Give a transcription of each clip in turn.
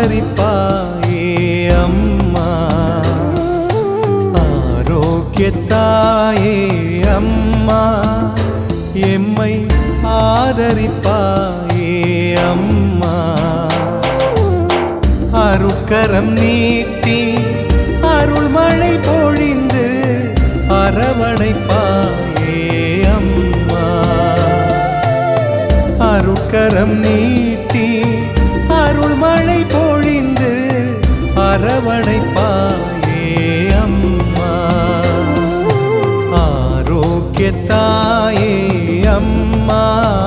ஆதரிப்பாயே அம்மா ஆரோக்கியத்தாயே அம்மா எம்மை ஆதரிப்பாயே அம்மா அருக்கரம் நீட்டி அருள்மழை பொழிந்து அரவணைப்பாயே அம்மா அருட்கரம் நீட்டி அருள்மழை பொழிந்து அரவணைப்பாயே அம்மா ஆரோக்கியத்தாயே அம்மா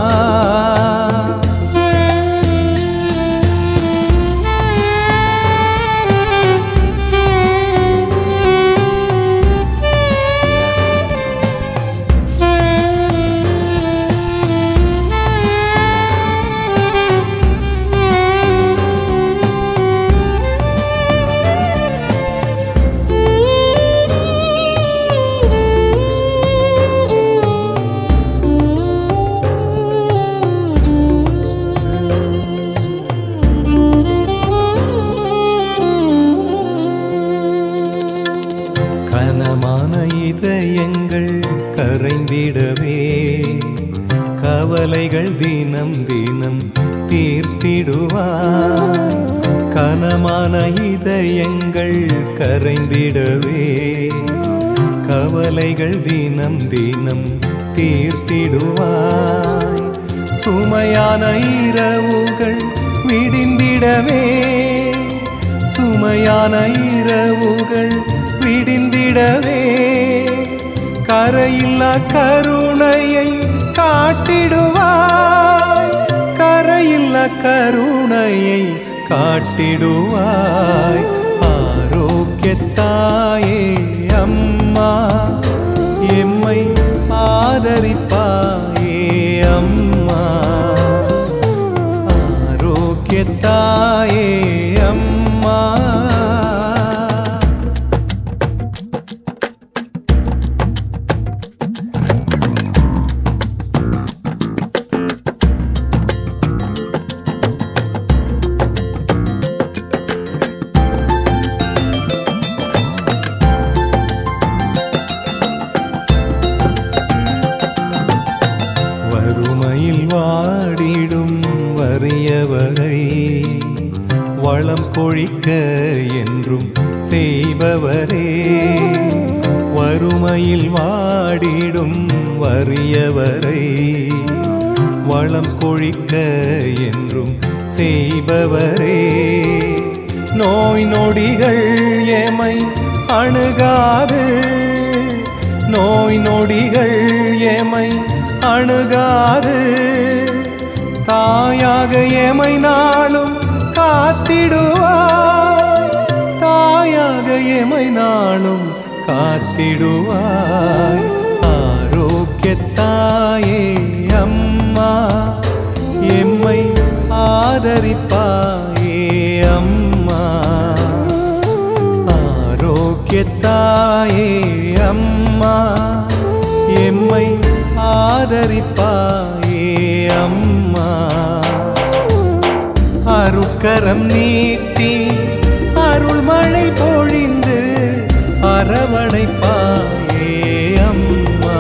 கனமான இதயங்கள் கரைந்திடவே கவலைகள் தினம் தினம் தீர்த்திடுவார் கனமான இதயங்கள் கரைந்திடவே கவலைகள் தினம் தினம் தீர்த்திடுவாய் சுமையான இரவுகள் விடிந்திடவே சுமையான இரவுகள் விடிந்திடவே கரையில்லா கருணையை காட்டிடுவாய் கரையில்லா கருணையை காட்டிடுவாய் ஆரோக்கியத்தாயே அம்மா எம்மை ஆதரிப்பாயே அம்மா ஆரோக்கியத்தாயே அம்மா வறுமையில் வாடிடும் வறியவரை வளம் பொழிக்க என்றும் செய்பவரே வறுமையில் வாடிடும் வறியவரை வளம் கொழிக்க என்றும் செய்பவரே நோய் நொடிகள் எமை அணுகாது நோய் நொடிகள் எமை அணுகாது தாயாக எமை நாளும் காத்திடுவாய் தாயாக எமை நாளும் காத்திடுவாய் ஆரோக்கியத்தாயே அம்மா எம்மை ஆதரிப்பாயே அம்மா ஆரோக்கியத்தாயே அம்மா எம்மை ஆதரிப்பாயே அம்மா அருட்கரம் நீட்டி அருள்மழை பொழிந்து அரவணைப்பாயே அம்மா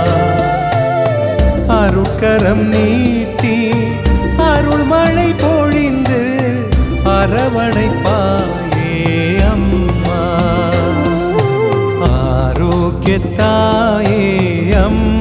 அருட்கரம் நீட்டி அருள்மழை பொழிந்து அரவணைப்பாயே அம்மா ஆரோக்கியத்தாயே அம்மா